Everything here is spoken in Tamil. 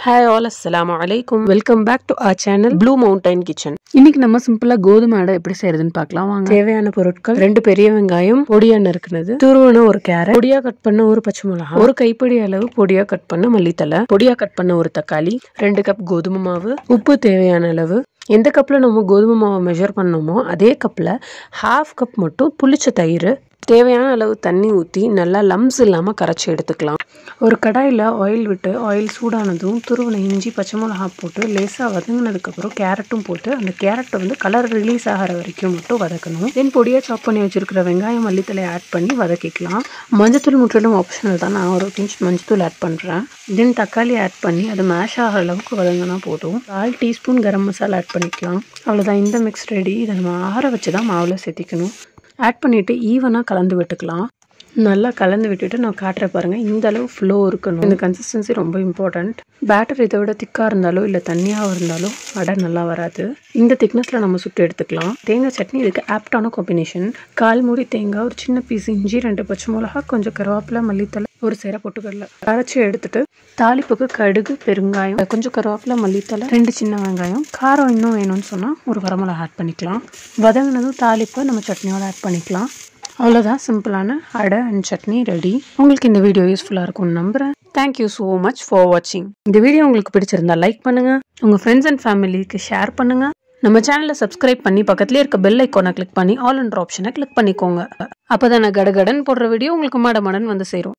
ஹாய் ஆல் அஸ்ஸலாமு அலைக்கும் welcome back to our channel blue mountain kitchen இன்னைக்கு நம்ம சிம்பிளா கோதுமை அடை எப்படி செய்யறதுன்னு பார்க்கலாம் வாங்க தேவையான பொருட்கள் ரெண்டு பெரிய வெங்காயம் பொடியா நறுக்குனது துருவன ஒரு கேரட் பொடியா கட் பண்ண ஒரு பச்சை மிளகா ஒரு கைப்பிடி அளவு பொடியா கட் பண்ண மல்லித்தலை பொடியா கட் பண்ண ஒரு தக்காளி ரெண்டு கப் கோதுமை மாவு உப்பு தேவையான அளவு எந்த கப்பில் நம்ம கோதுமை மாவை மெஷர் பண்ணோமோ அதே கப்பில் ஹாஃப் கப் மட்டும் புளிச்ச தயிர் தேவையான அளவு தண்ணி ஊற்றி நல்லா லம்ஸ் இல்லாமல் கரைச்சி எடுத்துக்கலாம் ஒரு கடாயில் ஆயில் விட்டு ஆயில் சூடானதும் துருவனை இஞ்சி பச்சை மிளகா போட்டு லேசாக வதங்கினதுக்கப்புறம் கேரட்டும் போட்டு அந்த கேரட்டை வந்து கலர் ரிலீஸ் ஆகிற வரைக்கும் மட்டும் வதக்கணும் தென் பொடியாக சாப் பண்ணி வச்சிருக்கிற வெங்காயம் மல்லித்தலை ஆட் பண்ணி வதக்கிக்கலாம் மஞ்சத்தூள் முற்றிலும் ஆப்ஷனல் தான் நான் ஒரு பிஞ்ச் மஞ்சத்தூள் ஆட் பண்ணுறேன் தென் தக்காளி ஆட் பண்ணி அது மேஷ் ஆகிற அளவுக்கு வதங்கினா போதும் கால் டீஸ்பூன் கரம் மசாலா ஆட் பண்ணிக்கலாம் அவ்வளோதான் இந்த மிக்ஸ் ரெடி இதை நம்ம ஆற வச்சு தான் மாவில் சேர்த்திக்கணும் ஆட் பண்ணிவிட்டு ஈவனாக கலந்து விட்டுக்கலாம் நல்லா கலந்து விட்டுட்டு நான் காட்டுற பாருங்க இந்த அளவு ஃப்ளோ இருக்கணும் இந்த கன்சிஸ்டன்சி ரொம்ப இம்பார்ட்டண்ட் பேட்டர் இதை விட திக்காக இருந்தாலோ இல்லை தண்ணியாக இருந்தாலோ அடை நல்லா வராது இந்த திக்னஸில் நம்ம சுட்டு எடுத்துக்கலாம் தேங்காய் சட்னி இதுக்கு ஆப்டான காம்பினேஷன் கால் மூடி தேங்காய் ஒரு சின்ன பீஸ் இஞ்சி ரெண்டு பச்சை மிளகா கொஞ்சம் கருவேப்பிலை மல்லித்தலை ஒரு சேர பொட்டுக்கடலை அரைச்சி எடுத்துட்டு தாளிப்புக்கு கடுகு பெருங்காயம் கொஞ்சம் கருவேப்பிலை மல்லித்தலை ரெண்டு சின்ன வெங்காயம் காரம் இன்னும் வேணும்னு சொன்னால் ஒரு வரமிளகா ஆட் பண்ணிக்கலாம் வதங்கினதும் தாளிப்பை நம்ம சட்னியோட ஆட் பண்ணிக்கலாம் அவ்வளோதான் சிம்பிளான அடை அண்ட் சட்னி ரெடி உங்களுக்கு இந்த வீடியோ யூஸ்ஃபுல்லாக இருக்கும்னு நம்புகிறேன் தேங்க்யூ ஸோ மச் ஃபார் வாட்சிங் இந்த வீடியோ உங்களுக்கு பிடிச்சிருந்தா லைக் பண்ணுங்கள் உங்கள் ஃப்ரெண்ட்ஸ் அண்ட் ஃபேமிலிக்கு ஷேர் பண்ணுங்கள் நம்ம சேனலை சப்ஸ்கிரைப் பண்ணி பக்கத்துலேயே இருக்க பெல் ஐக்கானை கிளிக் பண்ணி ஆல் அண்ட் ஆப்ஷனை கிளிக் பண்ணிக்கோங்க அப்போ தான் நான் கடகடன் போடுற வீடியோ உங்களுக்கு மடமடன் வந்து சேரும்